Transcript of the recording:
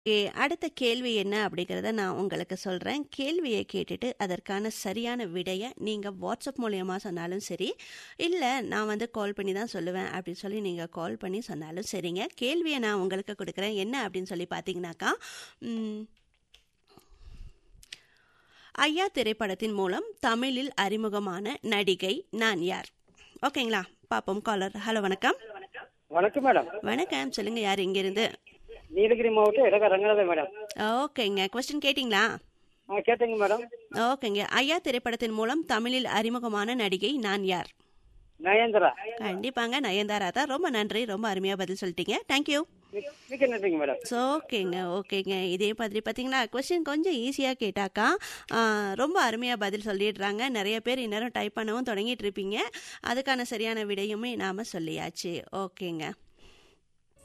ஏ அடுத்த கேள்வி என்ன அப்படிங்கிறத நான் உங்களுக்கு சொல்கிறேன் கேள்வியை கேட்டுட்டு அதற்கான சரியான விடையை நீங்கள் வாட்ஸ்அப் மூலயமா சொன்னாலும் சரி இல்லை நான் வந்து கால் பண்ணி தான் சொல்லுவேன் அப்படின்னு சொல்லி நீங்கள் கால் பண்ணி சொன்னாலும் சரிங்க கேள்வியை நான் உங்களுக்கு கொடுக்குறேன் என்ன அப்படின்னு சொல்லி பார்த்தீங்கன்னாக்கா ம், ஐயா திரைப்படத்தின் மூலம் தமிழில் அறிமுகமான நடிகை நான் யார் ஓகேங்களா பாப்போம் காலர் ஹலோ வணக்கம் வணக்கம் மேடம் வணக்கம் சொல்லுங்க யார் இங்கிருந்து நீலகிரி மாவட்டம் இடக ரங்கநாதன் மேடம் ஓகேங்க கொஸ்டின் கேட்டிங்களா ஆ கேட்டேங்க மேடம் ஓகேங்க ஐயா திரைப்படத்தின் மூலம் தமிழில் அறிமுகமான நடிகை நான் யார் நயன்தரா கண்டிப்பாங்க நயன்தாரா தான் ரொம்ப நன்றி ரொம்ப அருமையாக பதில் சொல்லிட்டீங்க தேங்க்யூ மிக்க- மிக்க நன்றிங்க மேடம் ஓகேங்க ஓகேங்க இதே மாதிரி பார்த்தீங்களா கொஸ்டின் கொஞ்சம் ஈஸியாக கேட்டாக்கா ஆ, ரொம்ப அருமையாக பதில் சொல்லிடுறாங்க நிறைய பேர் இந்நேரம் டைப் பண்ணவும் தொடங்கிட்டு இருப்பீங்க அதுக்கான சரியான விடையுமே நாம் சொல்லியாச்சு ஓகேங்க